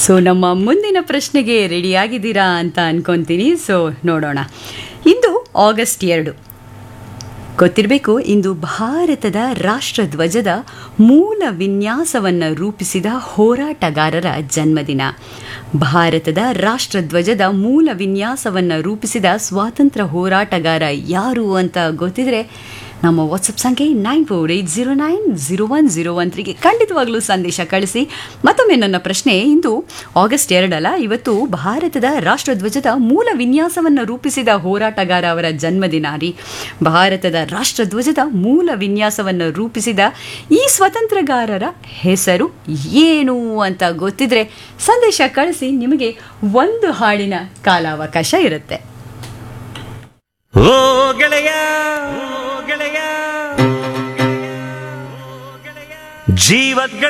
so ನಮ್ಮ ಮುಂದಿನ ಪ್ರಶ್ನೆಗೆ ರೆಡಿಯಾಗಿದ್ದೀರಾ ಅಂತ ಅನ್ಕೊಂತೀನಿ ಸೊ ನೋಡೋಣ ಇಂದು ಆಗಸ್ಟ್ ಎರಡು ಗೊತ್ತಿರಬೇಕು ಇಂದು ಭಾರತದ ರಾಷ್ಟ್ರಧ್ವಜದ ಮೂಲ ವಿನ್ಯಾಸವನ್ನು ರೂಪಿಸಿದ ಹೋರಾಟಗಾರರ ಜನ್ಮದಿನ ಭಾರತದ ರಾಷ್ಟ್ರಧ್ವಜದ ಮೂಲ ವಿನ್ಯಾಸವನ್ನು ರೂಪಿಸಿದ ಸ್ವಾತಂತ್ರ್ಯ ಹೋರಾಟಗಾರ ಯಾರು ಅಂತ ಗೊತ್ತಿದ್ರೆ ನಮ್ಮ ವಾಟ್ಸಪ್ ಸಂಖ್ಯೆ nine four eight zero nine zero one zero one ತ್ರೀಗೆ ಖಂಡಿತವಾಗ್ಲೂ ಸಂದೇಶ ಕಳಿಸಿ ಮತ್ತೊಮ್ಮೆ ನನ್ನ ಪ್ರಶ್ನೆ ಇಂದು ಆಗಸ್ಟ್ ಎರಡಲ್ಲ ಇವತ್ತು ಭಾರತದ ರಾಷ್ಟ್ರಧ್ವಜದ ಮೂಲ ವಿನ್ಯಾಸವನ್ನು ರೂಪಿಸಿದ ಹೋರಾಟಗಾರ ಅವರ ಜನ್ಮದಿನ ರೀ ಭಾರತದ ರಾಷ್ಟ್ರಧ್ವಜದ ಮೂಲ ವಿನ್ಯಾಸವನ್ನು ರೂಪಿಸಿದ ಈ ಸ್ವತಂತ್ರಗಾರರ ಹೆಸರು ಏನು ಅಂತ ಗೊತ್ತಿದ್ರೆ ಸಂದೇಶ ಕಳಿಸಿ ನಿಮಗೆ ಒಂದು ಹಾಡಿನ ಕಾಲಾವಕಾಶ ಇರುತ್ತೆ ಓ ಗೆಳೆಯ ಓ ಗೆಳೆಯ ಜೀವದ್ಗಳ